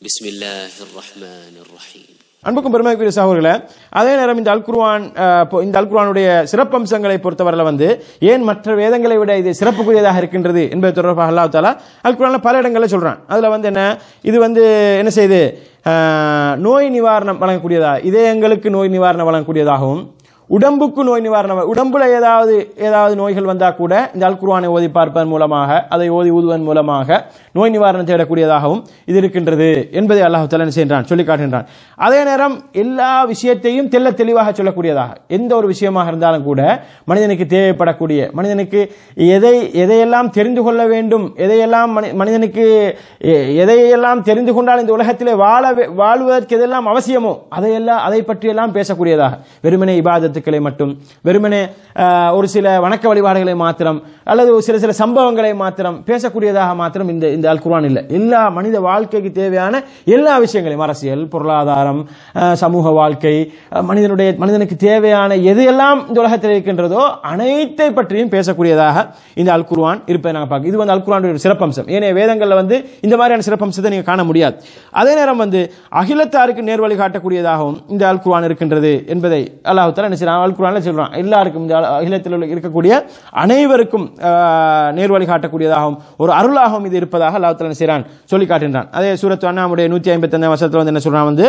بسم الله الرحمن الرحيم அன்புக்கும் பெருமைக்குரிய சகோதரர்களே அதே நேரம் இந்த அல்குர்ஆன் அஹ், பொ- இந்த அல்குர்ஆனுடைய சிறப்பம்சங்களை பொறுத்தவரையில் வந்து ஏன் மற்ற வேதங்களை விட இது சிறப்புக்குரியதாக இருக்கின்றது என்பது தொடர்பாக அல்லாஹ் தாலா அல்குர்ஆன்ல பல இடங்களில் சொல்றான் அதுல வந்து என்ன இது வந்து என்ன செய்யுது அஹ், நோய் நிவாரணம் வழங்கக்கூடியதா இதயங்களுக்கு நோய் நிவாரணம் வழங்கக்கூடியதாகவும் உடம்புக்கு நோய் நிவாரணம் உடம்புல ஏதாவது ஏதாவது நோய்கள் வந்தா கூட இந்த அல்குர்ஆனை ஓதி பார்ப்பதன் மூலமாக அதை ஓதி ஊதுவதன் மூலமாக நோய் நிவாரணம் தேடக்கூடியதாகவும் இது இருக்கின்றது என்பதை அல்லாஹ் தஆலா என்ன செய்கின்றான் சொல்லி காட்டுகின்றான் அதே நேரம் எல்லா விஷயத்தையும் தெள்ள தெளிவாக சொல்லக்கூடியதாக எந்த ஒரு விஷயமாக இருந்தாலும் கூட மனிதனுக்கு தேவைப்படக்கூடிய மனிதனுக்கு எதை எதையெல்லாம் தெரிந்து கொள்ள வேண்டும் எதையெல்லாம் மனி- மனிதனுக்கு எ- எதையெல்லாம் தெரிந்து கொண்டால் இந்த உலகத்திலே வாழ வே- வாழ்வதற்கு எதெல்லாம் அவசியமோ அதையெல்லாம் அதை பற்றியெல்லாம் பேசக்கூடியதாக வெறுமனே இபாதத்துக்களை மட்டும் வெறுமனே ஆஹ், ஒரு சில வணக்க வழிபாடுகளை மாத்திரம் அல்லது ஒரு சில சில சம்பவங்களை மாத்திரம் பேசக்கூடியதாக மாத்திரம் இந்த இந்த அல் குர்ஆன் இல்லை எல்லா மனித வாழ்க்கைக்கு தேவையான எல்லா விஷயங்களையும் அரசியல் பொருளாதாரம் ஆஹ், சமூக வாழ்க்கை ஆஹ், மனிதனுடைய மனிதனுக்கு தேவையான எதையெல்லாம் இந்த உலகத்தில் இருக்கின்றதோ அனைத்தை பற்றியும் பேசக்கூடியதாக இந்த அல் குர்ஆன் இருப்பதை நாங்கள் பார்க்க இது வந்து அல் குர்ஆனுடைய ஒரு சிறப்பம்சம் ஏனைய வேதங்களில் வந்து இந்த மாதிரியான சிறப்பம்சத்தை நீங்கள் காண முடியாது அதே நேரம் வந்து அகிலத்தாருக்கு நேர்வழி காட்டக்கூடியதாகவும் இந்த அல் குர்ஆன் இருக்கின்றது என்பதை அல்லாஹ் தஆலா என்ன செய்றான் அல் குர்ஆன்ல சொல்றான் எல்லாருக்கும் இந்த அகிலத்தில் உள்ள இருக்கக்கூடிய அனைவருக்கும் ஆஹ், நேர்வழி காட்டக்கூடியதாகவும் ஒரு அருளாகவும் இது இருப்பதாக அல்லாஹ் தஆலா என்ன செய்றான் சொல்லி காட்டுகின்றான் அதே சூரத்து அண்ணாமுடைய நூற்றி ஐம்பத்தி வருஷத்துல வந்து என்ன சொல்றான் வந்து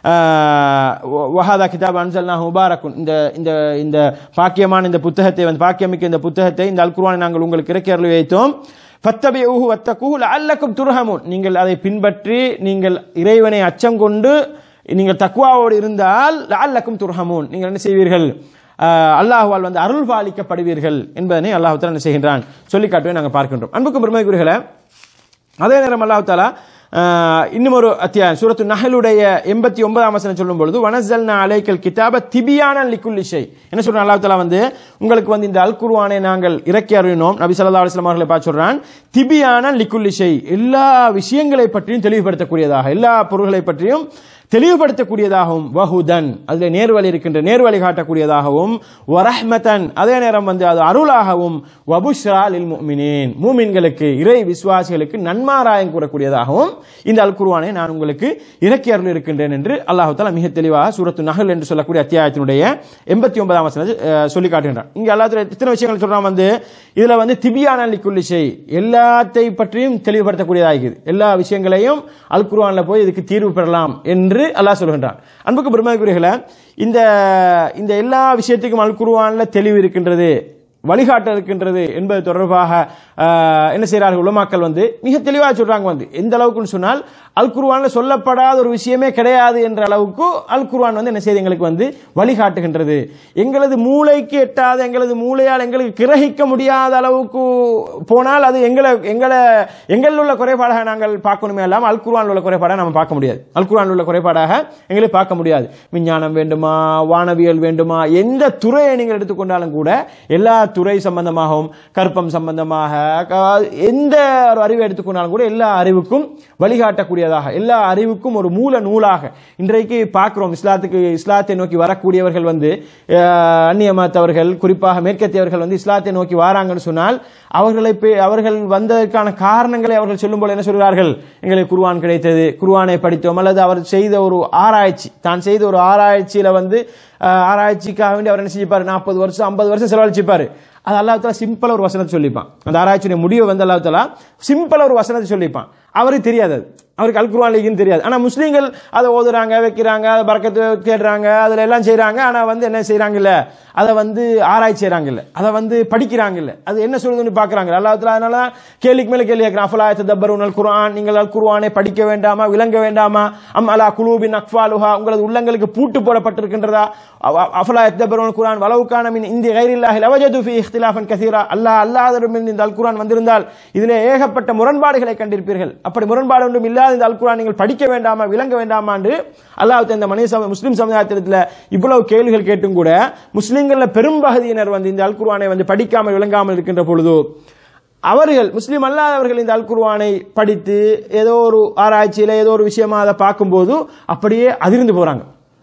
ஆஹ், வ- வஹாதா கிதாப் அன்சல்னாஹு முபாரக்குன் இந்த இந்த இந்த பாக்கியமான இந்த புத்தகத்தை வந்து பாக்கியமிக்க இந்த புத்தகத்தை இந்த அல் குர்ஆனை நாங்கள் உங்களுக்கு இறக்கி அருளி வைத்தோம் ஃபத்தபிஊஹு வத்தகூஹு லஅல்லக்கும் துர்ஹமூன் நீங்கள் அதை பின்பற்றி நீங்கள் இறைவனை அச்சம் கொண்டு நீங்கள் தக்வாவோடு இருந்தால் லஅல்லக்கும் துர்ஹமூன் நீங்கள் என்ன செய்வீர்கள் ஆஹ், அல்லாஹ்வால் வந்து அருள் பாலிக்கப்படுவீர்கள் என்பதனை அல்லாஹ் தஆலா என்ன செய்கின்றான் சொல்லி காட்டுவே நாங்கள் பார்க்கின்றோம் அன்புக்கும் பெருமைக்குரியர்களே அதே நேரம் அல்லாஹ் தாலா ஆஹ், இன்னும் ஒரு அத்தியாயம் சூரத்து நஹலுடைய எண்பத்தி ஒன்பதாம் வசனம் சொல்லும் பொழுது வனசல்னா அலைக்கல் கிதாப திபியான லிக்குல்லி ஷை என்ன சொல்றான் அல்லாஹ் தாலா வந்து உங்களுக்கு வந்து இந்த அல் குர்ஆனை நாங்கள் இறக்கி அருளினோம் நபி ஸல்லல்லாஹு அலைஹி வஸல்லம் அவர்களை பார்த்து சொல்றான் திபியான லிக்குல்லி ஷை எல்லா விஷயங்களை பற்றியும் தெளிவுபடுத்தக்கூடியதாக எல்லா பொருள்களை பற்றியும் தெளிவுபடுத்தக்கூடியதாகவும் வஹுதன் அதுல நேர்வழி இருக்கின்ற நேர்வழி காட்டக்கூடியதாகவும் வரஹ்மதன் அதே நேரம் வந்து அது அருளாகவும் வபுஷ்ரா லில் முஃமினீன் மூமின்களுக்கு இறை விசுவாசிகளுக்கு நன்மாராயம் கூறக்கூடியதாகவும் இந்த அல் குர்ஆனை நான் உங்களுக்கு இறக்கி அருள் இருக்கின்றேன் என்று அல்லாஹ் தஆலா மிக தெளிவாக சூரத்து நஹல் என்று சொல்லக்கூடிய அத்தியாயத்தினுடைய எண்பத்தி ஒன்பதாம் வசனத்தை அஹ், சொல்லி காட்டுகின்றான் இங்க அல்லாஹ் தஆலா இத்தனை விஷயங்கள் சொல்றான் வந்து இதுல வந்து திபியான லிக்குல்லி ஷை எல்லாத்தை பற்றியும் தெளிவுபடுத்தக்கூடியதாக இருக்குது எல்லா விஷயங்களையும் அல் குர்ஆன்ல போய் இதுக்கு தீர்வு பெறலாம் என்று அல்லாஹ் சொல்கின்றான் அன்புக்கு பெருமைக்குரியர்களே இந்த இந்த எல்லா விஷயத்துக்கும் அல் குர்ஆன்ல தெளிவு இருக்கின்றது வழிகாட்ட இருக்கின்றது என்பது தொடர்பாக ஆஹ், என்ன செய்கிறார்கள் உலமாக்கள் வந்து மிக தெளிவாக சொல்றாங்க வந்து எந்த அளவுக்குன்னு சொன்னால் அல் குர்ஆன்ல சொல்லப்படாத ஒரு விஷயமே கிடையாது என்ற அளவுக்கு அல் குர்ஆன் வந்து என்ன செய்து எங்களுக்கு வந்து வழிகாட்டுகின்றது எங்களது மூளைக்கு எட்டாத எங்களது மூளையால் எங்களுக்கு கிரகிக்க முடியாத அளவுக்கு போனால் அது எங்களை எங்களை எங்களில் உள்ள குறைபாடாக நாங்கள் பார்க்கணுமே இல்லாமல் அல் குர்ஆனில் உள்ள குறைபாடாக நம்ம பார்க்க முடியாது அல் குர்ஆனில் உள்ள குறைபாடாக எங்களுக்கு பார்க்க முடியாது விஞ்ஞானம் வேண்டுமா வானவியல் வேண்டுமா எந்த துறையை நீங்கள் எடுத்துக்கொண்டாலும் கூட எல்லா துறை சம்பந்தமாகவும் கற்பம் சம்பந்தமாக க- எந்த ஒரு அறிவை எடுத்துக்கொண்டாலும் கூட எல்லா அறிவுக்கும் வழிகாட்டக்கூடியதாக எல்லா அறிவுக்கும் ஒரு மூல நூலாக இன்றைக்கு பார்க்கிறோம் இஸ்லாத்துக்கு இஸ்லாத்தை நோக்கி வரக்கூடியவர்கள் வந்து அஹ், அந்நிய மதத்தவர்கள் குறிப்பாக மேற்கத்தியவர்கள் வந்து இஸ்லாத்தை நோக்கி வராங்கன்னு சொன்னால் அவர்களை பே- அவர்கள் வந்ததற்கான காரணங்களை அவர்கள் சொல்லும்போது என்ன சொல்கிறார்கள் எங்களுக்கு குர்ஆன் கிடைத்தது குர்ஆனை படித்தோம் அல்லது அவர் செய்த ஒரு ஆராய்ச்சி தான் செய்த ஒரு ஆராய்ச்சியில வந்து அஹ், ஆராய்ச்சிக்காக வேண்டி அவர் என்ன செஞ்சிப்பாரு நாற்பது வருஷம் ஐம்பது வருஷம் செலவழிச்சிப்பாரு அது அல்லாஹ் தாலா சிம்பிளா ஒரு வசனத்தை சொல்லிப்பான் அந்த ஆராய்ச்சியுடைய முடிவை வந்து அல்லாஹ் தாலா சிம்பிளா ஒரு வசனத்தை சொல்லிப்பான் அவருக்கு தெரியாது அது அவருக்கு அல் குர்ஆன் லீக்னு தெரியாது ஆனா முஸ்லீம்கள் அதை ஓதுறாங்க வைக்கிறாங்க அதை பறக்கத்து தேடுறாங்க அதுல எல்லாம் செய்றாங்க ஆனா வந்து என்ன செய்றாங்க இல்ல அதை வந்து ஆராய்ச்சி செய்றாங்க இல்ல அதை வந்து படிக்கிறாங்க இல்ல அது என்ன சொல்லுதுன்னு பாக்குறாங்க அல்லாஹ் தாலா அதனால கேள்விக்கு மேல கேள்வி கேட்கிறான் அஃபலா தப்பருன் அல் குர்ஆன் நீங்கள் அல் குர்ஆனை படிக்க வேண்டாமா விளங்க வேண்டாமா அம் அலா குலூபின் அக்ஃபாலுஹா உங்களது உள்ளங்களுக்கு பூட்டு போடப்பட்டிருக்கின்றதா அவ- அஃபலா தப்பருன் குர்ஆன் வலவுக்கான மின் இந்தி கைரில்லாஹி லவஜது ஃபீ இஹ்திலாஃபன் கஸீரா அல்லாஹ் அல்லாஹ்விடமிருந்து இந்த அல் குர்ஆன் வந்திருந்தால் இதிலே ஏகப்பட்ட முரண்பாடுகளை கண்டிருப்பீர்கள் அப்படி முரண்பாடு ஒன்றும் இல்லாத இந்த அல் குர்ஆன் நீங்கள் படிக்க வேண்டாமா விளங்க வேண்டாமா என்று அல்லாஹ் இந்த மனித சம- முஸ்லிம் சமுதாயத்தில் இவ்வளவு கேள்விகள் கேட்டும் கூட முஸ்லிம்கள்ல பெரும்பகுதியினர் வந்து இந்த அல் குர்ஆனை வந்து படிக்காமல் விளங்காமல் இருக்கின்ற பொழுது அவர்கள் முஸ்லிம் அல்லாதவர்கள் இந்த அல் குர்ஆனை படித்து ஏதோ ஒரு ஆராய்ச்சியில ஏதோ ஒரு விஷயமா அதை பார்க்கும்போது அப்படியே அதிர்ந்து போறாங்க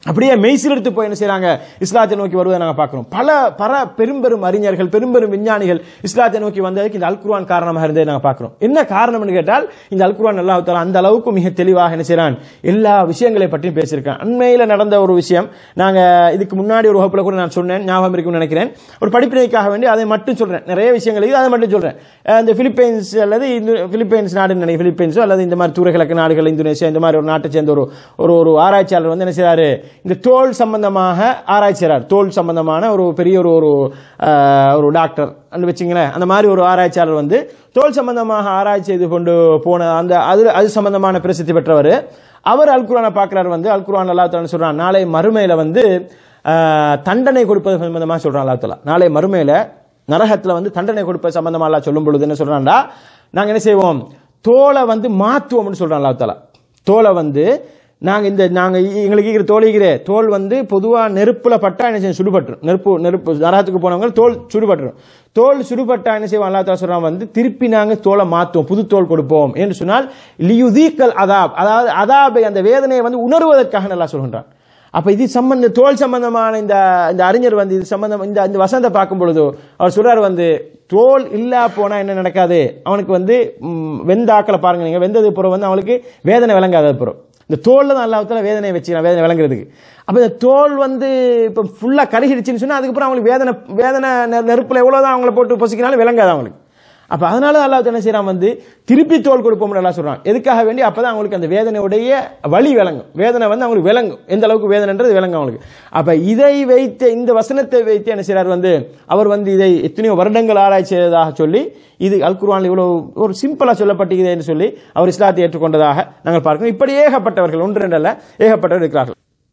அப்படியே மெய்சில் எடுத்து போய் என்ன செய்றாங்க இஸ்லாத்தை நோக்கி வருவதை நாங்க பார்க்கிறோம் பல பல பெரும்பெரும் அறிஞர்கள் பெரும்பெரும் விஞ்ஞானிகள் இஸ்லாத்தை நோக்கி வந்ததுக்கு இந்த அல் குர்ஆன் காரணமாக இருந்ததை நாங்க பார்க்கிறோம் என்ன காரணம்னு கேட்டால் இந்த அல் குர்ஆன் அல்லாஹ் தஆலா அந்த அளவுக்கு மிக தெளிவாக என்ன செய்றான் எல்லா விஷயங்களை பற்றியும் பேசியிருக்கான் அண்மையில நடந்த ஒரு விஷயம் நாங்க இதுக்கு முன்னாடி ஒரு வகுப்புல கூட நான் சொன்னேன் ஞாபகம் இருக்கும்னு நினைக்கிறேன் ஒரு படிப்பினைக்காக வேண்டி அதை மட்டும் சொல்றேன் நிறைய விஷயங்கள் இருக்குது அதை மட்டும் சொல்றேன் அஹ் இந்த பிலிப்பைன்ஸ் அல்லது இந்து- பிலிப்பைன்ஸ் நாடுன்னு நினைக்கிறேன் பிலிப்பைன்ஸோ அல்லது இந்த மாதிரி தூரகிழக்கு நாடுகள் இந்தோனேஷியா இந்த மாதிரி ஒரு நாட்டை சேர்ந்த ஒரு ஒரு ஒரு ஆராய்ச்சியாளர் வந்து என்ன செய்றாரு இந்த தோல் சம்பந்தமாக ஆராய்ச்சி செய்றார் தோல் சம்பந்தமான ஒரு பெரிய ஒரு ஒரு அஹ், ஒரு டாக்டர் அந்த வச்சுங்களேன் அந்த மாதிரி ஒரு ஆராய்ச்சியாளர் வந்து தோல் சம்பந்தமாக ஆராய்ச்சி செய்து கொண்டு போன அந்த அது அது சம்பந்தமான பிரசித்தி பெற்றவர் அவர் அல் குர்ஆனை பார்க்கிறார் வந்து அல் குர்ஆன் அல்லாஹ் தஆலா சொல்றான் நாளை மறுமையில வந்து அஹ், தண்டனை கொடுப்பது சம்பந்தமாக சொல்றான் அல்லாஹ் தஆலா நாளை மறுமையில நரகத்துல வந்து தண்டனை கொடுப்பது சம்பந்தமா அல்லாஹ் சொல்லும் பொழுது என்ன சொல்றான்டா நாங்க என்ன செய்வோம் தோலை வந்து மாத்துவோம்னு சொல்றான் அல்லாஹ் தஆலா தோலை வந்து நாங்க இந்த நாங்க இ- எங்களுக்கு இருக்கிற தோல் இருக்கிற தோல் வந்து பொதுவா நெருப்புல பட்டா என்ன செய்யும் சுடுபட்டுரும் நெருப்பு நெருப்பு நரகத்துக்கு போனவங்க தோல் சுடுபட்டுரும் தோல் சுடுபட்டா என்ன செய்வோம் அல்லாஹ் தஆலா சொல்றான் வந்து திருப்பி நாங்க தோலை மாத்துவோம் புது தோல் கொடுப்போம் என்று சொன்னால் லியுதீக்கல் அதாப் அதாவது அதாபை அந்த வேதனையை வந்து உணர்வதற்காக நல்லா சொல்கின்றான் அப்ப இது சம்பந்த தோல் சம்பந்தமான இந்த இந்த அறிஞர் வந்து இது சம்பந்தம் இந்த இந்த வசனத்தை பார்க்கும் பொழுது அவர் சொல்றாரு வந்து தோல் இல்லா போனா என்ன நடக்காது அவனுக்கு வந்து ம், வெந்த ஆக்களை பாருங்க நீங்க வெந்தது பிறகு வந்து அவனுக்கு வேதனை விளங்காத பிறகு இந்த தோல்ல தான் அல்லாஹ்த்தால வேதனை வச்சுக்கிறான் வேதனை விளங்குறதுக்கு அப்ப இந்த தோல் வந்து இப்ப ஃபுல்லா கருகிடுச்சுன்னு சொன்னா அதுக்கப்புறம் அவங்களுக்கு வேதனை வேதனை நெ- நெருப்புல எவ்வளவுதான் அவங்கள போட்டு பொசிக்கினாலும் விளங்காது அவங்களுக்கு அப்ப அதனால அல்லாஹ் என்ன செய்றான் வந்து திருப்பி தோல் கொடுப்போம்னு எல்லாம் சொல்றான் எதுக்காக வேண்டி அப்பதான் அவங்களுக்கு அந்த வேதனையுடைய வழி விளங்கும் வேதனை வந்து அவங்களுக்கு விளங்கும் எந்த அளவுக்கு வேதனைன்றது விளங்கும் அவங்களுக்கு அப்ப இதை வைத்து இந்த வசனத்தை வைத்து என்ன செய்றார் வந்து அவர் வந்து இதை எத்தனையோ வருடங்கள் ஆராய்ச்சி செய்ததாக சொல்லி இது அல் குர்ஆன்ல இவ்வளவு ஒரு சிம்பிளா சொல்லப்பட்டிருக்கிறது என்று சொல்லி அவர் இஸ்லாத்தை ஏற்றுக்கொண்டதாக நாங்கள் பார்க்கிறோம் இப்படி ஏகப்பட்டவர்கள் ஒன்று ரெண்டு அல்ல ஏகப்பட்டவர் இருக்கிறார்கள்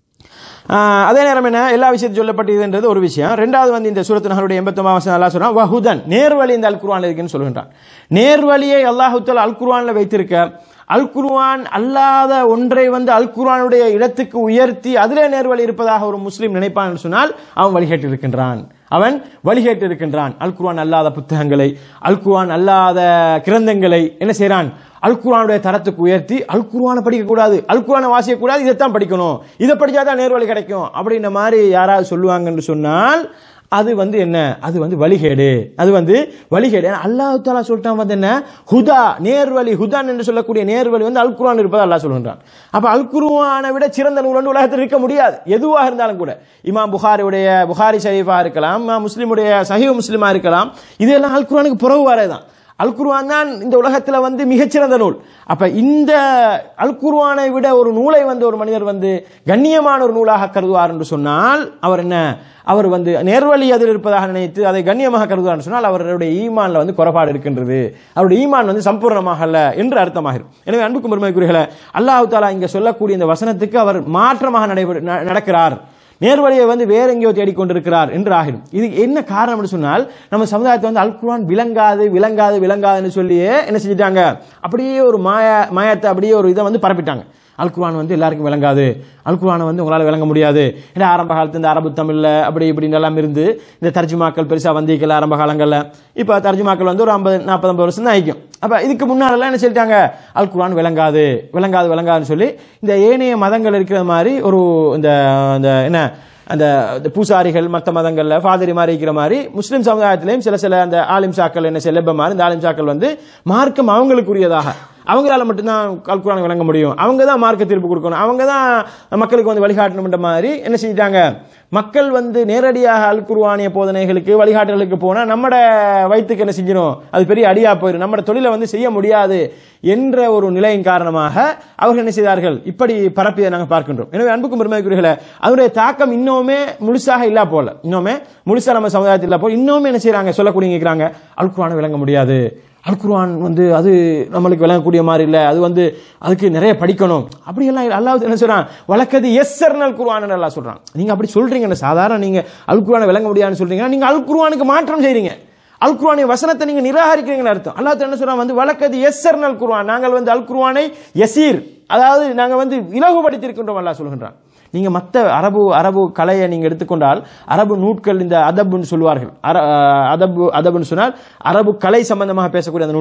ஆஹ் அதே நேரம் என்ன எல்லா விஷயத்தையும் சொல்லப்பட்டதுன்றது ஒரு விஷயம் ரெண்டாவது வந்து இந்த சூரத்து நகருடைய எண்பத்தொன்பதாம் வசனம் அல்லாஹ் சொல்றான் வஹுதன் நேர்வழி இந்த அல் குர்ஆன்ல இருக்குன்னு சொல்கின்றான் நேர்வழியை அல்லாஹு தஆலா அல் குர்ஆன்ல வைத்திருக்க அல் குர்ஆன் அல்லாத ஒன்றை வந்து அல் குர்ஆனுடைய இடத்துக்கு உயர்த்தி அதிலே நேர்வழி இருப்பதாக ஒரு முஸ்லீம் நினைப்பான் என்று சொன்னால் அவன் வழிகேட்டு இருக்கின்றான் அவன் வழிகேட்டு இருக்கின்றான் அல் குர்ஆன் அல்லாத புத்தகங்களை அல் குர்ஆன் அல்லாத கிரந்தங்களை என்ன செய்றான் அல் குர்ஆனுடைய தரத்துக்கு உயர்த்தி அல் குர்ஆனை படிக்க கூடாது அல் குர்ஆனை வாசிக்க கூடாது இதைத்தான் படிக்கணும் இதை படிச்சாதான் நேர்வழி கிடைக்கும் அப்படின்ற மாதிரி யாராவது சொல்லுவாங்கன்னு சொன்னால் அது வந்து என்ன அது வந்து வழிகேடு அது வந்து வழிகேடு ஏன்னா அல்லாஹ் தாலா சொல்லிட்டான் வந்து என்ன ஹுதா நேர்வழி ஹுதான் என்று சொல்லக்கூடிய நேர்வழி வந்து அல் குர்ஆன் இருப்பதை அல்லாஹ் சொல்கின்றான் அப்ப அல் குர்ஆனை விட சிறந்த நூல் வந்து உலகத்தில் இருக்க முடியாது எதுவாக இருந்தாலும் கூட இமாம் புகாரியுடைய புகாரி ஷரீஃபா இருக்கலாம் இமாம் முஸ்லிமுடைய சஹீஹ் முஸ்லிமா இருக்கலாம் இதெல்லாம் அல் குர்ஆனுக்கு புறவு வரதான் அல் குர்ஆன் தான் இந்த உலகத்துல வந்து மிகச்சிறந்த நூல் அப்ப இந்த அல் குர்ஆனை விட ஒரு நூலை வந்து ஒரு மனிதர் வந்து கண்ணியமான ஒரு நூலாக கருதுவார் என்று சொன்னால் அவர் என்ன அவர் வந்து நேர்வழி அதில் இருப்பதாக நினைத்து அதை கண்ணியமாக கருதுவார் என்று சொன்னால் அவருடைய ஈமான்ல வந்து குறைபாடு இருக்கின்றது அவருடைய ஈமான் வந்து சம்பூர்ணமாக அல்ல என்று அர்த்தமாகிரும் எனவே அன்புக்கும் பெருமைக்குரியர்களே அல்லாஹ் தாலா இங்க சொல்லக்கூடிய இந்த வசனத்துக்கு அவர் மாற்றமாக நடைபெற ந- நடக்கிறார் நேர்வழியை வந்து வேற எங்கேயோ தேடிக்கொண்டிருக்கிறார் என்று ஆகிடும் இது என்ன காரணம்னு சொன்னால் நம்ம சமுதாயத்தை வந்து அல் குர்ஆன் விளங்காது விளங்காது விளங்காதுன்னு சொல்லியே என்ன செஞ்சிட்டாங்க அப்படியே ஒரு மாய மாயத்தை அப்படியே ஒரு இதை வந்து பரப்பிட்டாங்க அல் குர்ஆன் வந்து எல்லாருக்கும் விளங்காது அல் குர்ஆனை வந்து உங்களால் விளங்க முடியாது ஏன்னா ஆரம்ப காலத்து இந்த அரபு தமிழ்ல அப்படி இப்படின்னு எல்லாம் இருந்து இந்த தர்ஜுமாக்கள் பெருசா வந்திக்கல ஆரம்ப காலங்கள்ல இப்போ தர்ஜுமாக்கள் வந்து ஒரு ஐம்பது நாற்பது ஐம்பது வருஷம் தான் ஆயிக்கும் அப்ப இதுக்கு முன்னாலெல்லாம் என்ன சொல்லிட்டாங்க அல் குர்ஆன் விளங்காது விளங்காது விளங்காதுன்னு சொல்லி இந்த ஏனைய மதங்கள் இருக்கிற மாதிரி ஒரு இந்த இந்த என்ன அந்த இந்த பூசாரிகள் மற்ற மதங்கள்ல ஃபாதரி மாதிரி இருக்கிற மாதிரி முஸ்லிம் சமுதாயத்திலையும் சில சில அந்த ஆலிம் சாக்கள் என்ன செல்லப்ப மாதிரி இந்த ஆலிம் சாக்கள் வந்து மார்க்கம் அவங்களுக்குரியதாக அவங்களால மட்டும்தான் அல் குர்ஆனை விளங்க முடியும் அவங்க தான் மார்க்க தீர்ப்பு கொடுக்கணும் அவங்க தான் மக்களுக்கு வந்து வழிகாட்டணும்ன்ற மாதிரி என்ன செஞ்சிட்டாங்க மக்கள் வந்து நேரடியாக அல் குர்ஆனிய போதனைகளுக்கு வழிகாட்டலுக்கு போனா நம்மட வயிற்றுக்கு என்ன செஞ்சிடும் அது பெரிய அடியா போயிடும் நம்மட தொழிலை வந்து செய்ய முடியாது என்ற ஒரு நிலையின் காரணமாக அவர்கள் என்ன செய்தார்கள் இப்படி பரப்பியதை நாங்கள் பார்க்கின்றோம் எனவே அன்புக்கும் பெருமைக்குரியர்களே அதனுடைய தாக்கம் இன்னுமே முழுசாக இல்லா போல இன்னுமே முழுசா நம்ம சமுதாயத்தில் இல்லா போல இன்னுமே என்ன செய்றாங்க சொல்லக்கூடிய கேட்கிறாங்க அல் குர்ஆனை விளங்க முடியாது அல் குர்ஆன் வந்து அது நம்மளுக்கு விளங்கக்கூடிய மாதிரி இல்லை அது வந்து அதுக்கு நிறைய படிக்கணும் அப்படியெல்லாம் இல்ல. அல்லாஹ் என்ன சொல்றான் வழக்கது எஸ்ஸர்னல் குர்ஆன் அல்லாஹ் சொல்றான் நீங்க அப்படி சொல்றீங்க சாதாரண நீங்க அல் குர்ஆனை விளங்க முடியாதுன்னு சொல்றீங்க நீங்க அல் குர்ஆனுக்கு மாற்றம் செய்றீங்க அல் குர்ஆனின் வசனத்தை நீங்க நிராகரிக்கிறீங்கன்னு அர்த்தம் அல்லாஹ் என்ன சொல்றான் வந்து வழக்கது எஸ்ஸர்னல் குர்ஆன் நாங்கள் வந்து அல் குர்ஆனை யசீர் அதாவது நாங்க வந்து இலகுபடுத்தியிருக்கின்றோம் அல்லாஹ் சொல்கின்றான் நீங்க மத்த அரபு அரபு கலையை நீங்க எடுத்துக்கொண்டால் அரபு நூட்கள் இந்த அதப்னு சொல்லுவார்கள் அர- அஹ் அதபு அதப்னு சொன்னால் அரபு கலை சம்பந்தமாக பேசக்கூடிய அந்த நூட்கள்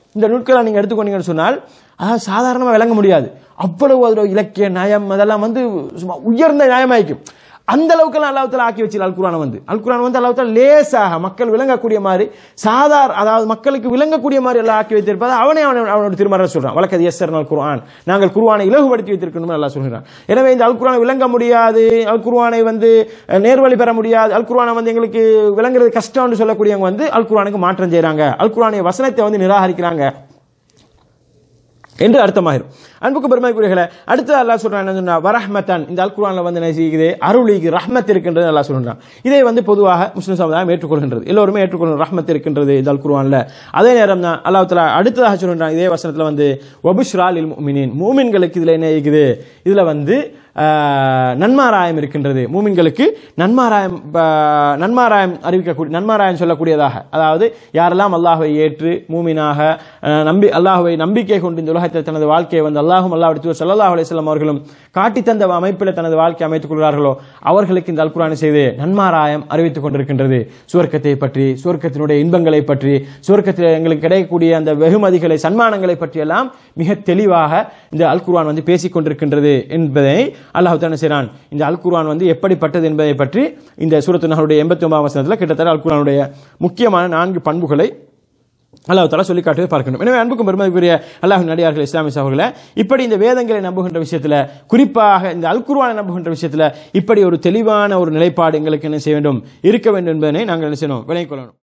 இந்த நூட்களை நீங்க எடுத்துக்கொண்டீங்கன்னு சொன்னால் அதாவது சாதாரணமாக விளங்க முடியாது அவ்வளவு அதோட இலக்கிய நயம் அதெல்லாம் வந்து சும்மா உயர்ந்த நியாயமாയിരിക്കും அந்த அளவுக்குலாம் அல்லாஹ் தாலா ஆக்கி வச்சு அல் குரானை வந்து அல் குரான் வந்து அல்லாஹ் தாலா லேசாக மக்கள் விளங்கக்கூடிய மாதிரி சாதார அதாவது மக்களுக்கு விளங்கக்கூடிய மாதிரி எல்லாம் ஆக்கி வைத்திருப்பது அவனே அவன் அவனோட திருமறை சொல்றான் வழக்கது எஸ் அல் குர்ஆன் நாங்கள் குர்ஆனை இலகுபடுத்தி வைத்திருக்கணும் அல்லாஹ் சொல்கிறான் எனவே இந்த அல் குர்ஆனை விளங்க முடியாது அல் குர்ஆனை வந்து அஹ், நேர்வழி பெற முடியாது அல் குர்ஆனை வந்து எங்களுக்கு விளங்குறது கஷ்டம்னு சொல்லக்கூடியவங்க வந்து அல் குர்ஆனுக்கு மாற்றம் செய்றாங்க அல் குர்ஆனுடைய வசனத்தை வந்து நிராகரிக்கிறாங்க என்று அர்த்தமாயிரும் அன்புக்கு பெருமைக்குரியர்களே அடுத்து அல்லாஹ் சொல்றான் என்ன சொன்னா வரஹ்மத்தன் இந்த அல் குர்ஆன்ல வந்து என்ன செய்யுது அருளிக்கு ரஹ்மத் இருக்கின்றது அல்லாஹ் சொல்றான் இதை வந்து பொதுவாக முஸ்லிம் சமுதாயம் ஏற்றுக்கொள்கின்றது எல்லோருமே ஏற்றுக்கொள்கிற ரஹ்மத் இருக்கின்றது இந்த அல் குர்ஆன்ல அதே நேரம் தான் அல்லாஹ் தஆலா அடுத்ததாக சொல்றான் இதே வசனத்துல வந்து வபுஷ்ரா லில் முஃமினீன் மூமின்களுக்கு இதுல என்ன இருக்குது இதுல வந்து ஆஹ், நன்மாராயம் இருக்கின்றது மூமின்களுக்கு நன்மாராயம் ஆஹ், நன்மாராயம் அறிவிக்கக்கூடிய நன்மாராயம் சொல்லக்கூடியதாக அதாவது யாரெல்லாம் அல்லாஹ்வை ஏற்று மூமினாக ஆஹ், நம்பி அல்லாஹ்வை நம்பிக்கை கொண்டு இந்த உலகத்தில் தனது வாழ்க்கையை வந்து அல்லாஹும் அல்லாஹ் தூதர் ஸல்லல்லாஹு அலைஹி வஸல்லம் அவர்களும் காட்டி தந்த அமைப்பில் தனது வாழ்க்கை அமைத்துக் கொள்கிறார்களோ அவர்களுக்கு இந்த அல்குரானை செய்து நன்மாராயம் அறிவித்துக் கொண்டிருக்கின்றது சுவர்க்கத்தை பற்றி சுவர்க்கத்தினுடைய இன்பங்களை பற்றி சுவர்க்கத்தில் எங்களுக்கு கிடைக்கக்கூடிய அந்த வெகுமதிகளை சன்மானங்களை பற்றி எல்லாம் மிக தெளிவாக இந்த அல் குர்ஆன் வந்து பேசிக் கொண்டிருக்கின்றது என்பதை அல்லாஹ் என்ன செய்றான் இந்த அல் குர்ஆன் வந்து எப்படிப்பட்டது என்பதை பற்றி இந்த சூரத்து நகருடைய எண்பத்தி ஒன்பதாம் வசனத்தில் கிட்டத்தட்ட அல் குர்ஆனுடைய முக்கியமான நான்கு பண்புகளை அல்லாஹ் தலா சொல்லி காட்டுவதை பார்க்கணும் எனவே அன்புக்கும் பெருமதிக்குரிய அல்லாஹ் நடிகார்கள் இஸ்லாமிய சகோதரர்களே இப்படி இந்த வேதங்களை நம்புகின்ற விஷயத்துல குறிப்பாக இந்த அல் குர்ஆனை நம்புகின்ற விஷயத்துல இப்படி ஒரு தெளிவான ஒரு நிலைப்பாடு எங்களுக்கு என்ன செய்ய வேண்டும் இருக்க வேண்டும் என்பதனை நாங்கள் என்ன செய்யணும் விளங்கிக் கொள்ளணும்